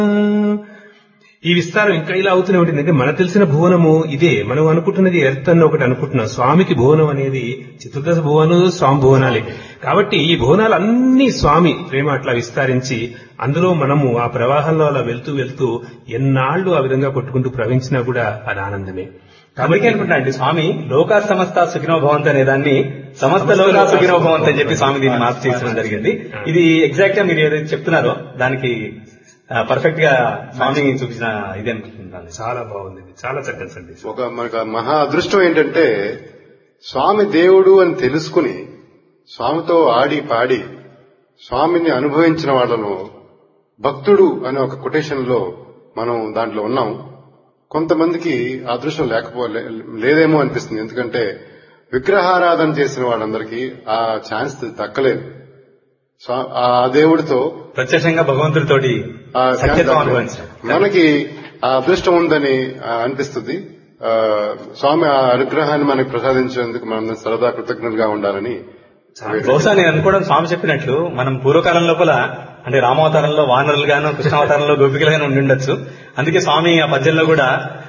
ఈ విస్తారం ఇంకా ఇలా అవుతూనే ఉంటుంది అంటే మనకు తెలిసిన భువనము ఇదే మనం అనుకుంటున్నది ఎర్త్ అని ఒకటి అనుకుంటున్నాం స్వామికి భువనం అనేది చతుర్దశ భువనం స్వామి భువనాలే కాబట్టి ఈ భువనాలు అన్ని స్వామి ప్రేమ అట్లా విస్తరించి అందులో మనము ఆ ప్రవాహంలో అలా వెళ్తూ వెళ్తూ ఎన్నాళ్లు ఆ విధంగా కొట్టుకుంటూ ప్రవహించినా కూడా అది ఆనందమే కాబట్టి అనుకుంటా అండి స్వామి లోకా సమస్త సుఖినో భవంత్ అనే దాన్ని సమస్త లోకా సుఖినో భవంత్ అని చెప్పి స్వామి దీన్ని మార్పు చేసడం జరిగింది ఇది ఎగ్జాక్ట్ గా మీరు ఏదైతే చెప్తున్నారో దానికి పర్ఫెక్ట్ గా స్వామి చూపించిన ఇదే అనుకుంటున్నాను చాలా బాగుంది ఇది. చాలా చక్కని సందేశం ఒక మనకు ఆ మహా అదృష్టం ఏంటంటే స్వామి దేవుడు అని తెలుసుకుని స్వామితో ఆడి పాడి స్వామిని అనుభవించిన వాళ్ళలో భక్తుడు అనే ఒక కొటేషన్ లో మనం దాంట్లో ఉన్నాం కొంతమందికి ఆ అదృష్టం లేకపో లే- లేదేమో అనిపిస్తుంది ఎందుకంటే విగ్రహారాధన చేసిన వాళ్ళందరికీ ఆ ఛాన్స్ దక్కలేదు స్వా- ఆ దేవుడితో ప్రత్యక్షంగా భగవంతుడితోటి ఆ సఖ్యత్వం అనుభవించడం మనకి ఆ అదృష్టం ఉందని ఆ, అనిపిస్తుంది ఆ, స్వామి ఆ అనుగ్రహాన్ని మనకి ప్రసాదించేందుకు మనం సరదా కృతజ్ఞతగా ఉండాలని బహుశా నేను అనుకోవడం స్వామి చెప్పినట్లు మనం పూర్వకాలం లోపల అంటే రామావతారంలో వానరులుగాను కృష్ణావతారంలో గోపికలుగాను ఉండి ఉండొచ్చు అందుకే స్వామి ఆ పద్యంలో కూడా